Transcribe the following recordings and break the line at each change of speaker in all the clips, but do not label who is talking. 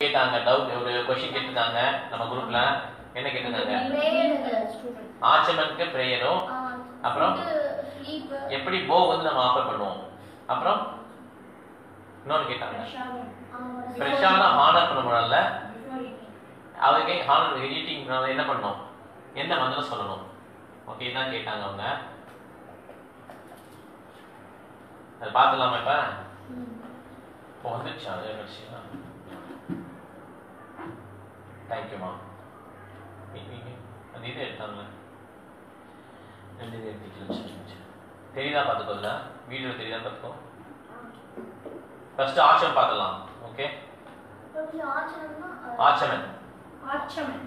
கேட்டாங்க டவுட் ஒரு கொஸ்டின் கேட்டிருந்தாங்க நம்ம குரூப்ல என்ன கேட்டிருந்தாங்க
பிரேயர்
ஆச்சமனுக்கு பிரேயரும் அப்புறம்?
ஸ்லீப்
எப்படி போ வந்து நம்ம ஆஃபர் பண்ணுவோம் அப்புறம் இன்னொன்னு கேட்டாங்க ஃப்ரெஷ்ஷான ஹானர் பண்ண முடியல அவங்க ஹானர் எடிட்டிங் என்ன பண்ணணும் என்ன மந்திரம் சொல்லணும் ஓகே இதான் கேட்டாங்க அவங்க அது பார்த்துலாமா இப்ப இப்போ வந்துச்சு அதே விஷயம் தேங்க்யூமா அந்த இது எடுத்தாங்களே ரெண்டு இது எடுத்து தெரியுதா பார்த்துக்கோல வீடியோ தெரியுதா பார்த்துக்கோ ஃபர்ஸ்ட் ஆச்சம் பார்த்துலாம் ஓகே ஆச்சமன்
ஆச்சமன்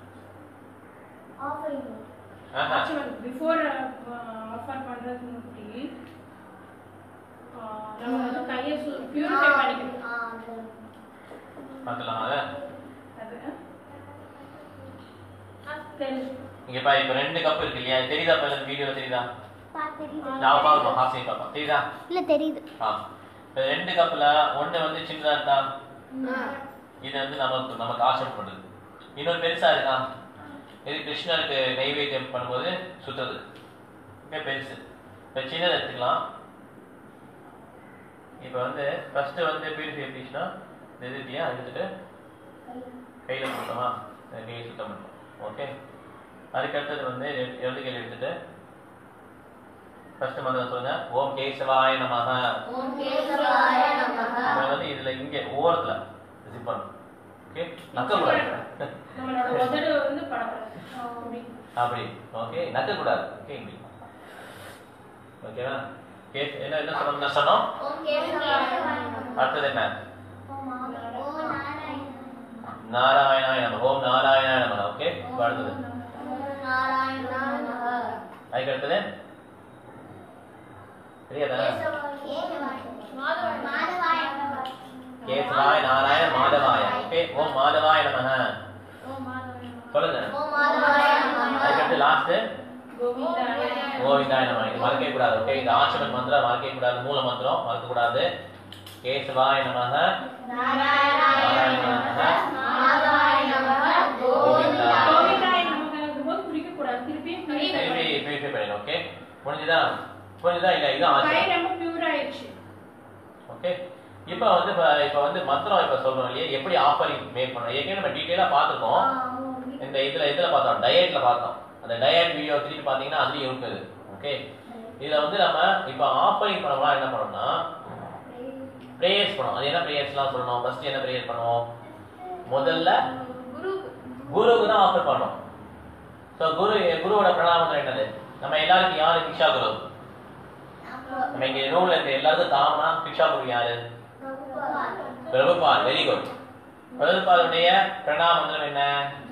ஆஃபரிங்
ஆஹா
ஆச்சமன் பிஃபோர் ஆஃபர் பண்றதுக்கு முன்னாடி ஆஹ், நம்ம வந்து கையை பியூரிஃபை பண்ணிக்கணும்
பார்த்துலாம் அதை
அது தெரிஞ்சு
இங்க பா இப்போ ரெண்டு கப் இருக்கு இல்லையா இது தெரியுதா இப்போ வீடியோல தெரியுதா நான் பார்ப்போம் ஹாசி பாப்பா தெரியுதா
இல்ல தெரியுது
ஆ இப்போ ரெண்டு கப்ல ஒண்ணு வந்து சின்னதா இருக்கா இது வந்து நமக்கு நமக்கு ஆசிரம் பண்ணுது இன்னொரு பெருசா இருக்கா இது கிருஷ்ணருக்கு நைவேத்தியம் பண்ணும்போது சுத்துறது மிக பெருசு இப்போ சின்னதை எடுத்துக்கலாம் இப்போ வந்து ஃபர்ஸ்ட் வந்து பியூரிஃபை எப்படின்னா இந்த இது இல்லையா எடுத்துட்டு கையில் போட்டோமா கையை சுத்தம் பண்ணோம் ஓகே அதுக்கு அடுத்தது வந்து எ- இடது கையில் எடுத்துட்டு ஃபர்ஸ்ட் மந்திரம் சொல்லுங்க ஓம் கேசவாய நமஹ
ஓம் கேசவாய நமஹ
இதை வந்து இதுல இங்க ஓரத்துல ஜிப் பண்ணணும் ஓகே நக்க கூடாது
நம்மளோட உதடு வந்து படக்கூடாது அப்படி
அப்படி ஓகே நக்க கூடாது ஓகே இப்படி ஓகேவா கேஸ் என்ன என்ன சொன்னோம் என்ன சொன்னோம்
ஓம் கேசவாய நமஹ
அடுத்தது என்ன
ஓம் நாராயண
நாராயணாய நம ஓம் நாராயணாய நம ஓகே இப்ப அடுத்தது
ஓம் நாராயண நமஹ
அதுக்கு அடுத்தது தெரியாதா
மாதவாய நமஹ
கேசவாய நாராயண மாதவாய ஓகே ஓம் மாதவாய நம சொல்லுங்க
ஓம் மாதவாய நமஹ
அதுக்கு அடுத்து லாஸ்ட்
கோவிந்தாய
கோவிந்தாய நம இது மறக்கவே கூடாது ஓகே இது ஆச்சமன் மந்திரம் மறக்கவே கூடாது மூல மந்திரம் மறக்க கூடாது கேசவாய நமக
நாராயணாய நமஹ மாதவாய நமஹ கோவிந்தா
கோவிந்தாய நமக்கு போது குடிக்க கூடாது திருப்பி
திருப்பி பியூரிஃபை பண்ணிடும் ஓகே முடிஞ்சுதா புரிஞ்சுதா இல்ல இது
கை
ஆச்சமன்
ரொம்ப பியூர் ஆயிடுச்சு
ஓகே இப்போ வந்து இப்ப இப்போ வந்து மந்திரம் இப்ப சொல்றோம் இல்லையா எப்படி ஆஃபரிங் மேக் பண்ணணும் ஏற்கனவே நம்ம டீட்டெயிலா பார்த்துருக்கோம் இந்த இதுல இதுல பார்த்தோம் டயட்ல பார்த்தோம் அந்த டயட் வீடியோ திருப்பி பாத்தீங்கன்னா அதுலயும் இருக்குது ஓகே இதுல வந்து நம்ம இப்ப ஆஃபரிங் பண்ணலாம் என்ன பண்ணணும்னா பிரேயர்ஸ் பண்ணுவோம் அது என்ன பிரேயர்ஸ்லாம் சொல்லணும் ஃபர்ஸ்ட் என்ன பிரேயர் பண்ணுவோம் முதல்ல குருவுக்கு தான் ஆஃபர் பண்ணணும் ஸோ குரு குருவோட பிரணாமம் என்னது நம்ம எல்லாருக்கும் யாரு கிஷா குரு நம்ம இங்க ரூம்ல இருக்க எல்லாருக்கும் காமனா கிஷா குரு யாரு பிரபுபால் வெரி குட் பிரபுபாலுடைய பிரணாமந்திரம் என்ன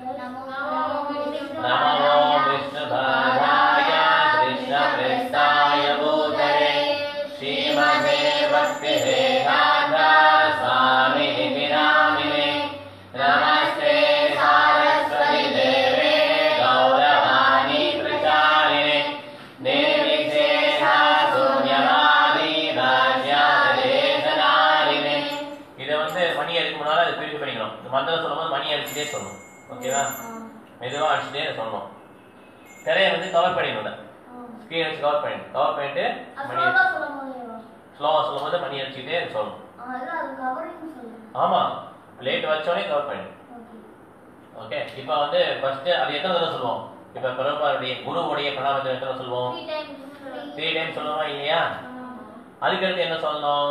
நமோ விஷ்ணு பாதாய கிருஷ்ண பிரஸ்தாய பூதரே ஸ்ரீமதே பக்தி வேதாந்தா சுவாமி வினாமினே நமஸ்தே சாரஸ்வதி தேவே கௌரவாணி பிரச்சாரிணே தேவி சேஷா சூன்யவாதி ராஜ்யாதேசனாரிணே இதை வந்து மணி அடிக்க முன்னால அதை பிரித்து பண்ணிக்கணும் இந்த மந்திரம் சொல்லும்போது மணி அடிச்சுட்டே சொல்லணும் ஓகேவா மெதுவா அடிச்சுட்டே சொல்லணும் திரையை வந்து கவர் பண்ணிடணும் ஸ்க்ரீன் வச்சு கவர் பண்ணிடணும் கவர் பண்ணிட்டு மணி ஸ்லோவா சொல்லும்போது மணி அடிச்சுட்டே சொல்லணும் ஆமா பிளேட் வச்சோடனே கவர் பண்ணிடணும் ஓகே இப்போ வந்து ஃபர்ஸ்ட் அது எத்தனை தடவை சொல்லுவோம் இப்போ பரவாருடைய குருவுடைய பிரணாமத்தை எத்தனை சொல்லுவோம் த்ரீ டைம் சொல்லுவோமா இல்லையா அதுக்கடுத்து என்ன சொல்லணும்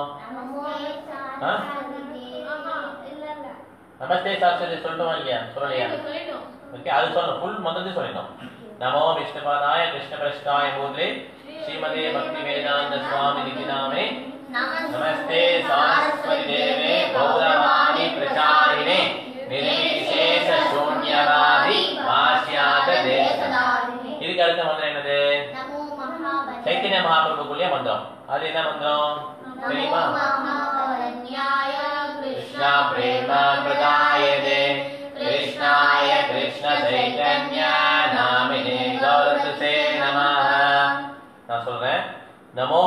நமஸ்தே சாஸ்திரத்தை சொல்லணுமா இல்லையா சொல்லலையா ஓகே அது சொல்லணும் ஃபுல் மந்திரத்தை சொல்லணும் நமோ விஷ்ணுபாதாய கிருஷ்ண பிரஷ்டாய பூத்ரே ஸ்ரீமதே பக்தி வேதாந்த சுவாமி நிதிநாமே நமஸ்தே சாரஸ்வதி தேவே கௌரவாணி பிரச்சாரிணே நிர்விசேஷ சூன்யவாதி பாஷ்யாத தேச இதுக்கு அடுத்த மந்திரம் என்னது சைத்தன்ய மகாபிரபுக்குள்ளே மந்திரம் அது என்ன மந்திரம் தெரியுமா कृष्णा प्रेम प्रदायते कृष्णाय कृष्ण चैतन्य नामिने गौरसे नमः நான் சொல்றேன் நமோ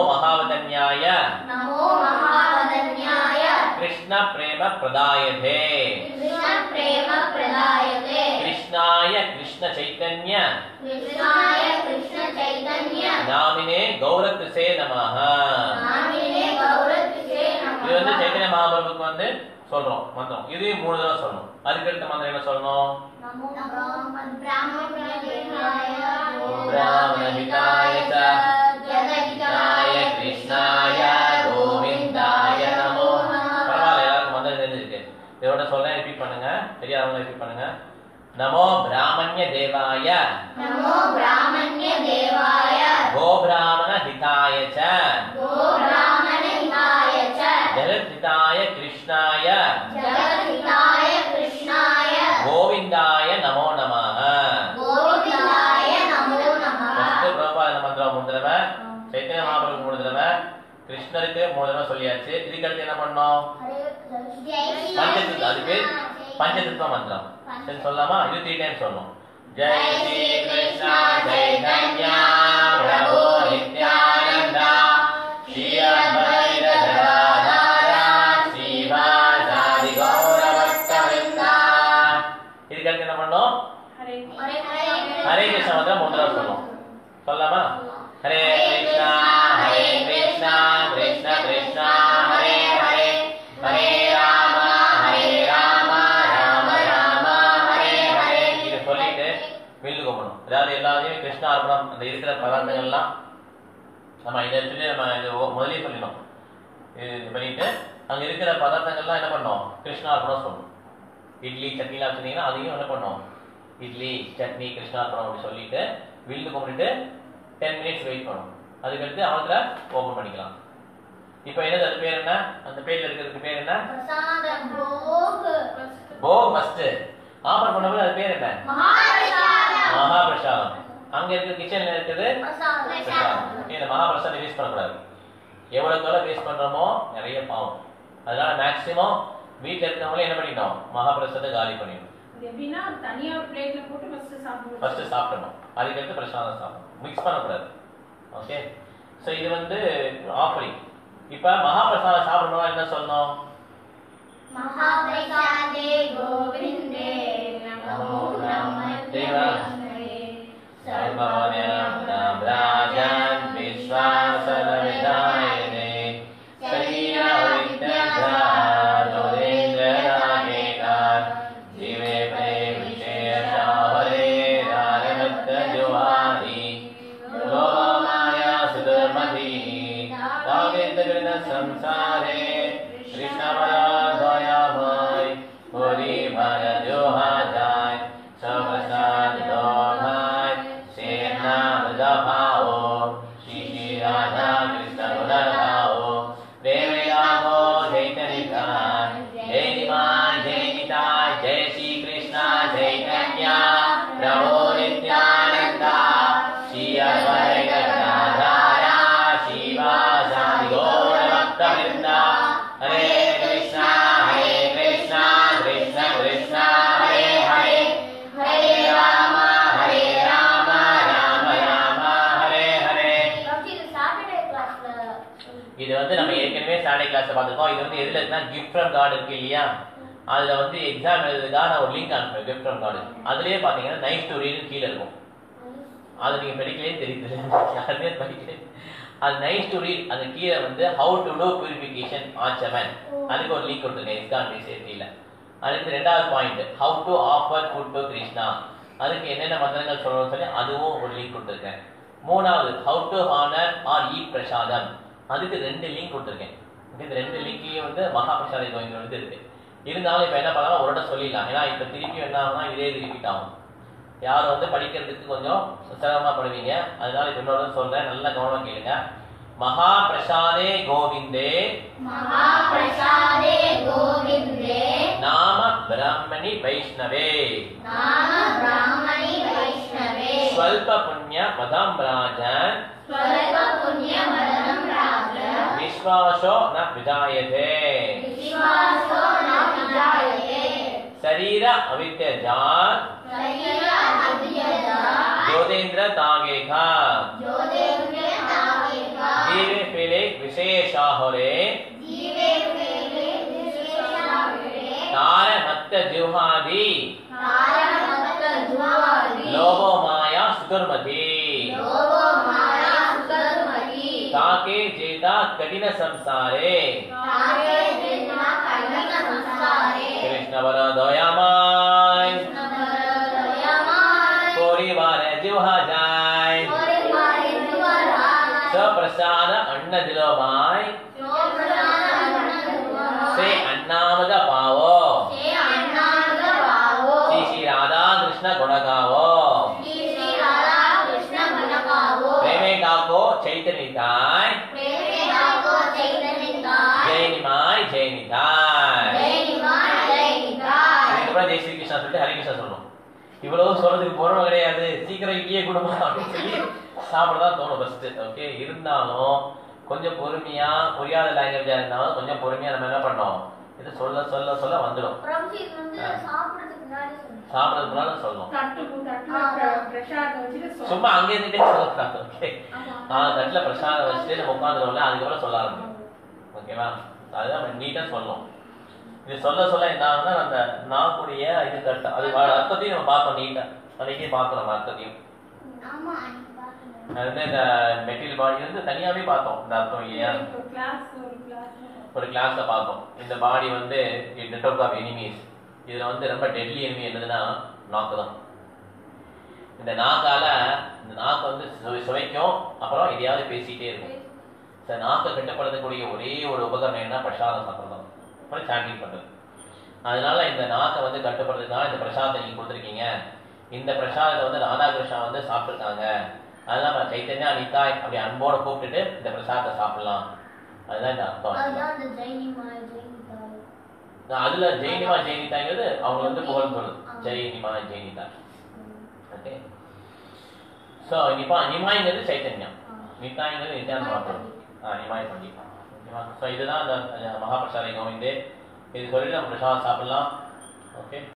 மகாவதன்யாய
நமோ மகாவதன்யாய
கிருஷ்ண பிரேம பிரதாயதே कृष्ण चैतन्य
कृष्णाय कृष्ण चैतन्य
नामिने गौरकृसे नमः
नामिने गौरकृषे
இது வந்து
नमः
சைத்தன்ய மகாபிரபுக்கு வந்து சொல்றோம் மந்திரம் இதையும் மூணு தடவை சொல்லணும் அதுக்கு அடுத்த மந்திரம் என்ன சொல்லணும்
नमो ब्राह्मणदेवाय
ब्राह्मणहिताय च जगद्हिताय कृष्णाय गोविन्दाय நமோ பரவாயில்ல எல்லாருக்கும் மந்திரம் தெரிஞ்சிருக்கு இதோட சொல்றேன் ரிப்பீட் பண்ணுங்க தெரியாதவங்க ரிப்பீட் பண்ணுங்க நமோ பிராமணிய தேவாய
नमो ब्राह्मण्यदेवाय
गोब्राह्मण हिताय च
गोब्राह्मणहिताय च
जगद्हिताय कृष्णाय
जगद्हिताय कृष्णाय
गोविन्दाय नमो नमः
गोविन्दाय नमो नमः
ஃபர்ஸ்ட் பிரபாத மந்திரம் மூணு தடவை சைத்தன்ய மகாபிரபு மூணு தடவை கிருஷ்ணருக்கு மூணு தடவை சொல்லியாச்சு இதுக்கு அடுத்து என்ன பண்ணோம் பஞ்சதித் அது பேர் பஞ்சதித்வ மந்திரம் சரி சொல்லலாமா இது த்ரீ டைம் சொல்லணும் ஜெய் ஸ்ரீ கிருஷ்ணா சைதன்யா பிரபு நித்யானந்தா ஸ்ரீ அத்வைத கதாதாரா ஸ்ரீவாசாதி கௌரவஸ்தவிந்தா இதுக்கு அடுத்து என்ன பண்ணோம்
ஹரே
ஹரே கிருஷ்ண மந்திரம் மூணு தடவை சொல்லணும் சொல்லலாமா ஹரே கிருஷ்ணா ஹரே கிருஷ்ணா கிருஷ்ண கிருஷ்ணா ஹரே ஹரே ஹரே ராம ஹரே ராம ராம ராம ஹரே ஹரே இது சொல்லிட்டு வில்லு கும்பிடணும் அதாவது எல்லாத்தையும் கிருஷ்ணா அர்ப்பணம் அந்த இருக்கிற பதார்த்தங்கள்லாம் நம்ம இதை சொல்லி நம்ம இது ஒ- முதல்லயே சொல்லிடணும் இது இது பண்ணிட்டு அங்க இருக்கிற பதார்த்தங்கள்லாம் என்ன பண்ணோம் கிருஷ்ணா அர்ப்பணம் சொல்லணும் இட்லி சட்னிலாம் சொன்னீங்கன்னா அதையும் என்ன பண்ணோம் இட்லி சட்னி கிருஷ்ணார்பணம் அப்படி சொல்லிட்டு வில்லு கும்பிட்டுட்டு டென் மினிட்ஸ் வெயிட் பண்ணணும் அதுக்கடுத்து அவங்கள ஓபன் பண்ணிக்கலாம் இப்போ என்னது அது பேர் என்ன அந்த பேர்ல இருக்கிறதுக்கு பேர் என்ன
प्रसादं भोग
போ ஃபர்ஸ்ட் ஆஃபர் பண்ணும்போது அது பேர் என்ன
महाप्रसादं
மகாபிரசாதம் அங்க இருக்கிற கிச்சன்ல இருக்குது பிரசாதம்
प्रसादं
Okay, இந்த மகாபிரசாதம் வேஸ்ட் பண்ணக்கூடாது எவ்வளவுக்கு எவ்வளவு வேஸ்ட் பண்றோமோ நிறைய பாவம் அதனால மேக்சிமம் வீட்ல இருக்கிறவங்களே என்ன பண்ணிட்டோம் மகாபிரசாதத்தை காலி பண்ணிடணும்
இது எப்படின்னா தனியா பிளேட்ல போட்டு ஃபர்ஸ்ட் சாப்பிடுவோம்
ஃபர்ஸ்ட் சாப்பிடணும் அதுக்கடுத்து பிரசாதம் சாப்பிடணும் மிக்ஸ் பண்ணக்கூடாது ஓகே ஸோ இது வந்து ஆஃபரிங் இப்போ மகாபிரசாதம் சாப்பிடணும்னா என்ன சொல்லணும்
महाप्रसादे गोविन्दे नमो ब्रह्मणे
सर्ववर्णं राजन् विश्वासनविधायने शरीरविद्याधोरेन्द्ररागेकान् जीवे प्रे विशेषावरे राजभक्तजुवानि लोमाया सुदुर्मति तावेदगृण संसारे कृष्णपराधया भाई होरी भरजोहा जाय सबसाद दो भाई सेना बजाओ श्री श्री राधा कृष्ण गुणगाओ प्रेम लागो चैतन्य जय निमान जय गीता जय श्री कृष्ण चैतन्य प्रभु नित्यानंदा श्री अद्वैत गदाधरा शिवासादि गौरभक्तवृंदा हरे कृष्णा हरे कृष्णा कृष्ण कृष्णा हरे हरे हरे राम हरे राम राम राम हरे हरे
சாட்டர்டே கிளாஸ்ல
இது வந்து நம்ம ஏற்கனவே சாட்டர்டே கிளாஸ்ல பார்த்துருக்கோம் இது வந்து எதுல இருக்குன்னா கிஃப்ட் ஃப்ரம் கார்டு இருக்கு இல்லையா அதுல வந்து எக்ஸாம் எழுதுறதுக்காக நான் ஒரு லிங்க் அனுப்புறேன் கிஃப்ட் ஃப்ரம் கார்டு அதுலயே பாத்தீங்கன்னா நைட் ஸ்டோரின்னு கீழே இருக்கும் அது நீங்க படிக்கவே தெரியுது யாருமே படிக்கல அது நைஸ் டு ரீட் அந்த கீழே வந்து ஹவு டு டூ பியூரிஃபிகேஷன் ஆச்சமன் அதுக்கு ஒரு லிங்க் கொடுத்துருங்க இஸ்கான் சேஃப்டியில் அடுத்து ரெண்டாவது point how to offer food to Krishna அதுக்கு என்னென்ன மந்திரங்கள் சொல்லணும்னு சொல்லி அதுவும் ஒரு லிங்க் கொடுத்துருக்கேன் மூணாவது how to honour or eat prasadam அதுக்கு ரெண்டு லிங்க் கொடுத்துருக்கேன் இந்த ரெண்டு லிங்க்லயும் வந்து மகா பிரசாத கோயில் வந்து இருக்கு இருந்தாலும் இப்போ என்ன பண்ணலாம் ஒரு இடம் சொல்லிடலாம் ஏன்னா இப்போ திருப்பி என்ன ஆகும்னா இதே ரிப்பீட் ஆகும் யாரும் வந்து படிக்கிறதுக்கு கொஞ்சம் சிரமமா படுவீங்க அதனால இப்ப இன்னொரு சொல்றேன் நல்லா கவனமா கேளுங்க மகா பிரசாதே கோவிந்தே
महाप्रसादे गोविन्दे
நாம பிரம்மணி வைஷ்ணவே
नाम ब्राह्मणि वैष्णवे
ஸ்வல்ப புண்ணிய மதம் ராஜன்
स्वल्पपुण्यमदनं राज
விஸ்வாசோ ந விஜாயதே
विश्वासो न विजायते
சரீர அவித்யஜாத்
शरीर अभियता
ஜோதேந்திர தாகேகா
ज्योतिर्मे नावेका
ஜீவே பிலே விசேஷாஹரே
जीवे वेले विशेषाविरे
தார மத்த ஜுஹாதி
तारमत्त जुवादि
कठिन संसारे
ताके जन्म कठिन संसारे
कृष्ण वर दयामय
दयामय
परिवार जिहा जाय
परिवारे जुवराय
सप्रसाद अन्न दिलोमाय
शोभनान अन्नदुवराय
से अन्नामद पावो
से अन्नाद भावो
श्री श्री राधा कृष्ण गुण गावो
श्री श्री राधा कृष्ण गुणगावो
प्रेमे गाको चैतन्यताय
प्रेमे गावो चैतन्यताय
जय निमाय जय निताय
जय निवाय जय निताय
இதுக்கப்புறம் ஜெய் ஸ்ரீ கிருஷ்ணா சொல்லிட்டு ஹரி கிருஷ்ணா சொல்லணும் இவ்வளவு சொல்றதுக்கு பொறுமை கிடையாது சீக்கிரம் இங்கேயே கொடுமா அப்படின்னு சொல்லி சாப்பிடதான் தோணும் ஃபர்ஸ்ட் ஓகே இருந்தாலும் கொஞ்சம் பொறுமையா புரியாத லாங்குவேஜா இருந்தாலும் கொஞ்சம் பொறுமையா நம்ம என்ன பண்ணோம் இது சொல்ல சொல்ல சொல்ல வந்துடும்
பிரபு இது வந்து சாப்பிடுறதுக்கு முன்னாடி சொல்லுங்க
சாப்பிடறதுக்கு முன்னால சொல்லணும்
தட்டு தட்டுல
ஆ.
பிர- பிரசாதம் வச்சுட்டு சொல்லணும்.
சும்மா அங்கே இருந்துட்டே சொல்லக்கூடாது ஓகே ஆ தட்டில் பிரசாதம் வச்சுட்டு நம்ம உட்காந்துருவோம்ல அதுக்கப்புறம் சொல்ல ஆரம்பிக்கும் ஓகேவா அதுதான் நீட்டா சொல்லணும் இது சொல்ல சொல்ல என்ன ஆகும்னா அந்த நாக்குடைய இது கரெக்டா அது அர்த்தத்தையும் நம்ம பார்ப்போம் நீட்டா அன்னைக்கே பார்க்கணும் நம்ம அர்த்தத்தையும்
ஆமா அன்னைக்கு பாருங்க
அது வந்து இந்த மெட்டீரியல் பாடி வந்து தனியாவே பார்த்தோம் இந்த அர்த்தம் இல்லையா
இப்போ class ஒரு class ல
ஒரு கிளாஸ்ல பார்த்தோம் இந்த பாடி வந்து நெட்ஒர்க் ஆஃப் எனிமீஸ் இதுல வந்து ரொம்ப டெட்லி எனிமி என்னதுன்னா நாக்கு தான் இந்த நாக்கால இந்த நாக்கு வந்து சுவை- சுவைக்கும் அப்புறம் எதையாவது பேசிட்டே இருக்கும் இந்த நாக்கை கட்டுப்படுத்தக்கூடிய ஒரே ஒரு உபகரணம் என்ன பிரசாதம் சாப்பிட்றது அப்புறம் சாண்டிங் பண்றது அதனால இந்த நாக்கை வந்து கட்டுப்படுறதுக்காக இந்த பிரசாதத்தை நீங்க கொடுத்துருக்கீங்க இந்த பிரசாதத்தை வந்து ராதாகிருஷ்ணா வந்து சாப்பிட்டுருக்காங்க அதனால நம்ம சைத்தன்யா நித்தாய் அப்படி அன்போட கூப்பிட்டுட்டு இந்த பிரசாதத்தை சாப்பிடலாம் அதுதான் இந்த அர்த்தம்
அதுதான் அந்த ஜெயினிமாய் ஜெயினிதாய்
நான் அதுல ஜெயினிமா ஜெயினிதாங்கிறது அவங்க வந்து புகழ் சொல்லுது ஜெயினிமா ஜெயினிதா ஓகே ஸோ நிபா நிமாய்ங்கிறது சைத்தன்யம் நித்தாய்ங்கிறது நித்யானந்த மகாபிரபு ஆ நிமாய் பண்டிட் ஓகேவா ஸோ இதுதான் அந்த அந்த மகாபிரசாதை கோவிந்தே இது சொல்லிட்டு நம்ம பிரசாதம் சாப்பிடலாம் ஓகே